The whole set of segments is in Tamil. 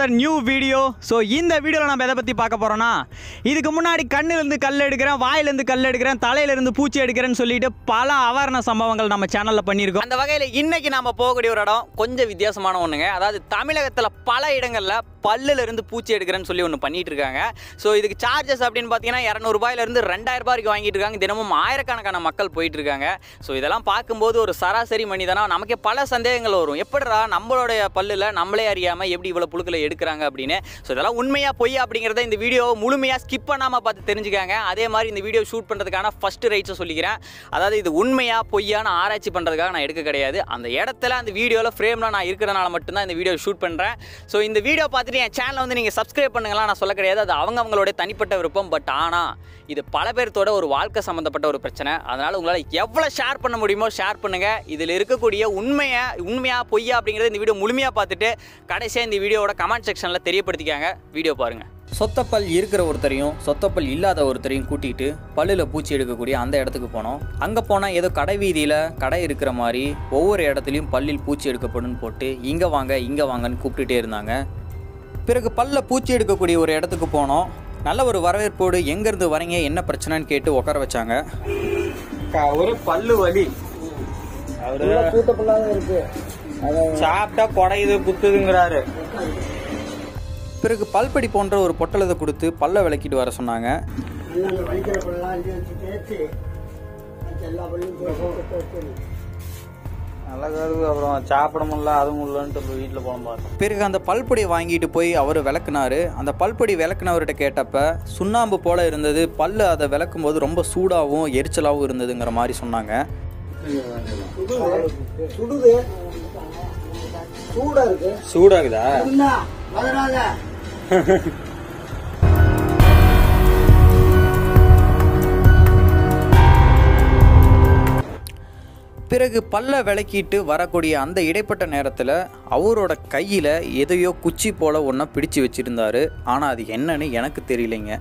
another நியூ வீடியோ ஸோ இந்த வீடியோவில் நம்ம எதை பற்றி பார்க்க போகிறோன்னா இதுக்கு முன்னாடி கண்ணிலேருந்து கல் எடுக்கிறேன் வாயிலேருந்து கல் எடுக்கிறேன் தலையிலேருந்து பூச்சி எடுக்கிறேன்னு சொல்லிட்டு பல அவேர்னஸ் சம்பவங்கள் நம்ம சேனலில் பண்ணியிருக்கோம் அந்த வகையில் இன்னைக்கு நம்ம போகக்கூடிய ஒரு இடம் கொஞ்சம் வித்தியாசமான ஒன்றுங்க அதாவது தமிழகத்தில் பல இடங்களில் பல்லுல இருந்து பூச்சி எடுக்கிறேன்னு சொல்லி ஒன்று பண்ணிட்டு இருக்காங்க ஸோ இதுக்கு சார்ஜஸ் அப்படின்னு பார்த்தீங்கன்னா இரநூறுபாயிலிருந்து ரெண்டாயிரம் ரூபாய் வரைக்கும் வாங்கிட்டு இருக்காங்க தினமும் ஆயிரக்கணக்கான மக்கள் போயிட்டு இருக்காங்க ஸோ இதெல்லாம் பார்க்கும்போது ஒரு சராசரி மனிதனா நமக்கே பல சந்தேகங்கள் வரும் எப்படிடா நம்மளுடைய பல்லில் நம்மளே அறியாமல் எப்படி இவ்வளோ புழுக்களை எடுக்கிறாங்க அப்படின்னு ஸோ இதெல்லாம் உண்மையாக பொய் அப்படிங்கிறத இந்த வீடியோ முழுமையாக ஸ்கிப் பண்ணாமல் பார்த்து தெரிஞ்சுக்காங்க அதே மாதிரி இந்த வீடியோ ஷூட் பண்ணுறதுக்கான ஃபர்ஸ்ட் ரைட்ஸை சொல்லிக்கிறேன் அதாவது இது உண்மையாக பொய்யான ஆராய்ச்சி பண்ணுறதுக்காக நான் எடுக்க கிடையாது அந்த இடத்துல அந்த வீடியோவில் ஃப்ரேமில் நான் இருக்கிறனால மட்டும்தான் இந்த வீடியோ ஷூட் பண்ணுறேன் ஸோ இந்த வீடியோ பார்த்துட்டு என் சேனலை வந்து நீங்கள் சப்ஸ்கிரைப் பண்ணுங்கலாம் நான் சொல்ல கிடையாது அது அவங்க அவங்களுடைய தனிப்பட்ட விருப்பம் பட் ஆனால் இது பல பேர்த்தோட ஒரு வாழ்க்கை சம்மந்தப்பட்ட ஒரு பிரச்சனை அதனால் உங்களால் எவ்வளோ ஷேர் பண்ண முடியுமோ ஷேர் பண்ணுங்கள் இதில் இருக்கக்கூடிய உண்மையை உண்மையாக பொய்யா அப்படிங்கிறத இந்த வீடியோ முழுமையாக பார்த்துட்டு கடைசியாக இந்த வீடியோவோட கமெண்ட் செக்ஷனில் தெரியப்படுத்திக்காங்க வீடியோ பாருங்கள் சொத்தப்பல் இருக்கிற ஒருத்தரையும் சொத்தப்பல் இல்லாத ஒருத்தரையும் கூட்டிகிட்டு பல்லில் பூச்சி எடுக்கக்கூடிய அந்த இடத்துக்கு போனோம் அங்கே போனால் ஏதோ கடை வீதியில் கடை இருக்கிற மாதிரி ஒவ்வொரு இடத்துலையும் பல்லில் பூச்சி எடுக்கப்படும் போட்டு இங்கே வாங்க இங்கே வாங்கன்னு கூப்பிட்டுட்டே இருந்தாங்க பிறகு பல்ல பூச்சி எடுக்கக்கூடிய ஒரு இடத்துக்கு போனோம் நல்ல ஒரு வரவேற்போடு எங்கேருந்து வரீங்க என்ன பிரச்சனைன்னு கேட்டு உட்கார வச்சாங்க ஒரு பல்லு வலி அவரு சாப்பிட்டா குடையுது குத்துதுங்கிறாரு பிறகு பல்படி போன்ற ஒரு பொட்டலத்தை கொடுத்து பல்ல விளக்கிட்டு வர சொன்னாங்க அண்ணன் வலிக்கிற பல்லாம் அள்ளி வச்சு தேய்ச்சி மற்ற எல்லா பள்ளியும் போட்டு தேய்ச்சி அழகாது அப்புறம் சாப்பிட முடியல அது முடியலன்ட்டு வீட்டில் போன பார்த்தோம் பிறகு அந்த பல்பொடியை வாங்கிட்டு போய் அவர் விளக்குனாரு அந்த பல்பொடி விளக்குனவர்கிட்ட கேட்டப்ப சுண்ணாம்பு போல இருந்தது பல்லு அதை விளக்கும் போது ரொம்ப சூடாகவும் எரிச்சலாகவும் இருந்ததுங்கிற மாதிரி சொன்னாங்க சுடுது சூடா இருக்கு சூடாகுதா என்ன வளராத பிறகு பல்ல விளக்கிட்டு வரக்கூடிய அந்த இடைப்பட்ட நேரத்தில் அவரோட கையில் எதையோ குச்சி போல ஒன்றை பிடிச்சு வச்சிருந்தாரு ஆனால் அது என்னன்னு எனக்கு தெரியலைங்க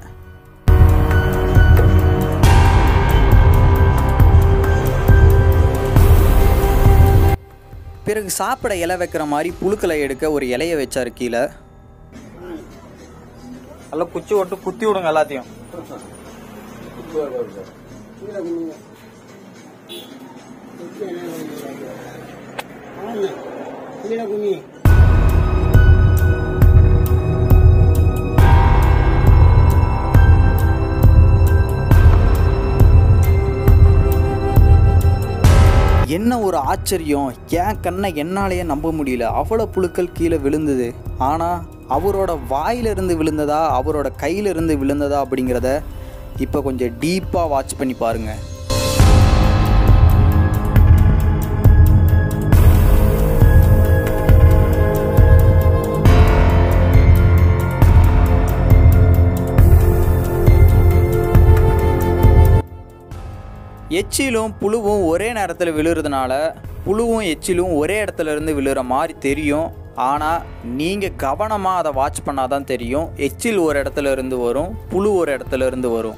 பிறகு சாப்பிட இலை வைக்கிற மாதிரி புழுக்களை எடுக்க ஒரு இலையை வச்சாரு கீழே நல்லா குச்சி விட்டு குத்தி விடுங்க எல்லாத்தையும் கீழே குனிங்க. குச்சி என்ன பண்ணுறீங்க? ஆமாண்ணே. கீழே குனி என்ன ஒரு ஆச்சரியம் என் கண்ணை என்னாலேயே நம்ப முடியல அவ்வளோ புழுக்கள் கீழே விழுந்தது ஆனால் அவரோட வாயிலிருந்து விழுந்ததா அவரோட கையிலிருந்து விழுந்ததா அப்படிங்கிறத இப்போ கொஞ்சம் டீப்பாக வாட்ச் பண்ணி பாருங்க எச்சிலும் புழுவும் ஒரே நேரத்தில் விழுறதுனால புழுவும் எச்சிலும் ஒரே இடத்துல இருந்து விழுற மாதிரி தெரியும் ஆனால் நீங்கள் கவனமாக அதை வாட்ச் பண்ணாதான் தெரியும் எச்சில் ஒரு இடத்துல இருந்து வரும் புழு ஒரு இடத்துல இருந்து வரும்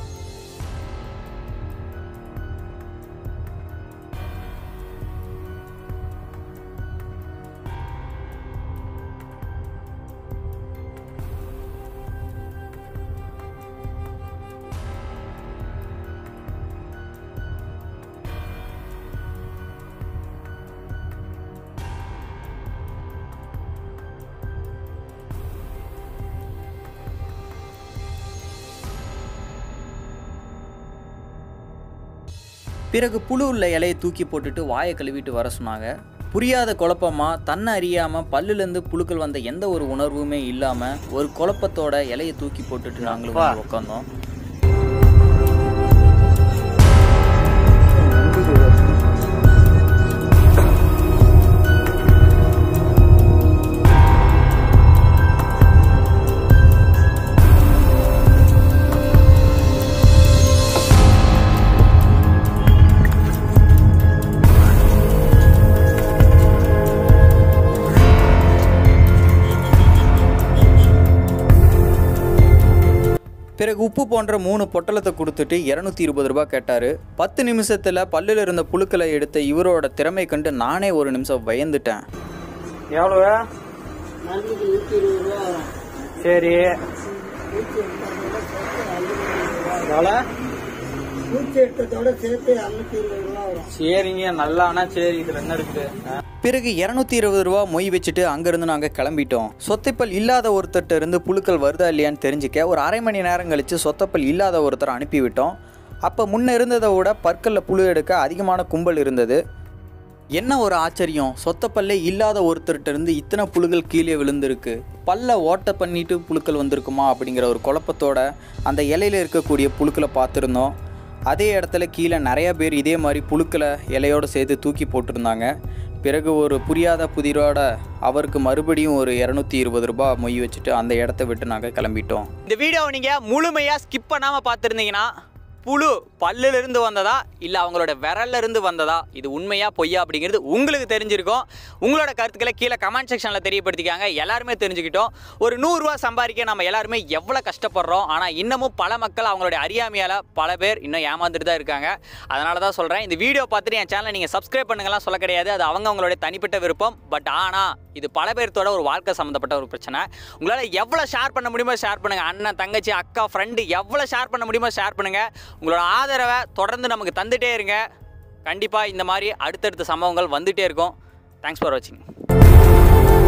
பிறகு புழு உள்ள இலையை தூக்கி போட்டுட்டு வாயை கழுவிட்டு வர சொன்னாங்க புரியாத குழப்பமா தன்னை அறியாம பல்லுலேருந்து புழுக்கள் வந்த எந்த ஒரு உணர்வுமே இல்லாம ஒரு குழப்பத்தோட இலையை தூக்கி போட்டுட்டு நாங்களும் வந்து உட்காந்தோம் பிறகு உப்பு போன்ற மூணு பொட்டலத்தை கொடுத்துட்டு இரநூத்தி இருபது ரூபாய் கேட்டார் பத்து நிமிஷத்தில் பல்லில் இருந்த புழுக்களை எடுத்த இவரோட திறமை கண்டு நானே ஒரு நிமிஷம் பயந்துட்டேன் எவ்வளவு மல்லிகை நூற்றி இருபது ரூபா வரும் சரி பூச்சி எடுத்ததோட சேர்த்து அறுநூத்தி இருபது ரூபா எவ்வளோ பூச்சி எடுத்ததோட சேர்த்து அறுநூத்தி இருபது ரூபா வரும் சரிங்க நல்லாண்ணா சரி இதில் என்ன இருக்குது பிறகு இரநூத்தி இருபது ரூபா மொய் வச்சுட்டு அங்கேருந்து நாங்கள் கிளம்பிட்டோம் சொத்தைப்பல் இல்லாத ஒருத்தர்கிட்ட இருந்து புழுக்கள் வருதா இல்லையான்னு தெரிஞ்சுக்க ஒரு அரை மணி நேரம் கழித்து சொத்தைப்பல் இல்லாத ஒருத்தரை அனுப்பிவிட்டோம் அப்போ முன்ன இருந்ததை விட பற்களில் புழு எடுக்க அதிகமான கும்பல் இருந்தது என்ன ஒரு ஆச்சரியம் சொத்தப்பல்லே இல்லாத ஒருத்தர்கிட்ட இருந்து இத்தனை புழுகள் கீழே விழுந்திருக்கு பல்ல ஓட்டை பண்ணிட்டு புழுக்கள் வந்திருக்குமா அப்படிங்கிற ஒரு குழப்பத்தோட அந்த இலையில இருக்கக்கூடிய புழுக்களை பார்த்துருந்தோம் அதே இடத்துல கீழே நிறைய பேர் இதே மாதிரி புழுக்களை இலையோடு சேர்த்து தூக்கி போட்டிருந்தாங்க பிறகு ஒரு புரியாத புதிரோட அவருக்கு மறுபடியும் ஒரு இரநூத்தி இருபது ரூபாய் மொய் வச்சுட்டு அந்த இடத்த விட்டு நாங்கள் கிளம்பிட்டோம் இந்த வீடியோவை நீங்கள் முழுமையாக ஸ்கிப் பண்ணாமல் பார்த்துருந்தீங்கன்னா புழு பல்லுல இருந்து வந்ததா இல்லை அவங்களோட விரல்ல இருந்து வந்ததா இது உண்மையா பொய்யா அப்படிங்கிறது உங்களுக்கு தெரிஞ்சிருக்கும் உங்களோட கருத்துக்களை கீழே கமெண்ட் செக்ஷனில் தெரியப்படுத்திக்காங்க எல்லாருமே தெரிஞ்சுக்கிட்டோம் ஒரு நூறுரூவா சம்பாதிக்க நம்ம எல்லாருமே எவ்வளோ கஷ்டப்படுறோம் ஆனால் இன்னமும் பல மக்கள் அவங்களுடைய அறியாமையால் பல பேர் இன்னும் ஏமாந்துட்டு தான் இருக்காங்க அதனால தான் சொல்கிறேன் இந்த வீடியோ பார்த்துட்டு என் சேனலை நீங்கள் சப்ஸ்கிரைப் பண்ணுங்கலாம் சொல்ல கிடையாது அது அவங்க அவங்களுடைய தனிப்பட்ட விருப்பம் பட் ஆனால் இது பல பேர்த்தோட ஒரு வாழ்க்கை சம்மந்தப்பட்ட ஒரு பிரச்சனை உங்களால் எவ்வளோ ஷேர் பண்ண முடியுமோ ஷேர் பண்ணுங்கள் அண்ணன் தங்கச்சி அக்கா ஃப்ரெண்டு எவ்வளோ ஷேர் பண்ண முடியுமோ ஷேர் பண்ணுங்கள் உங்களோட ஆதரவை தொடர்ந்து நமக்கு தந்துட்டே இருங்க கண்டிப்பாக இந்த மாதிரி அடுத்தடுத்த சம்பவங்கள் வந்துட்டே இருக்கும் தேங்க்ஸ் ஃபார் வாட்சிங்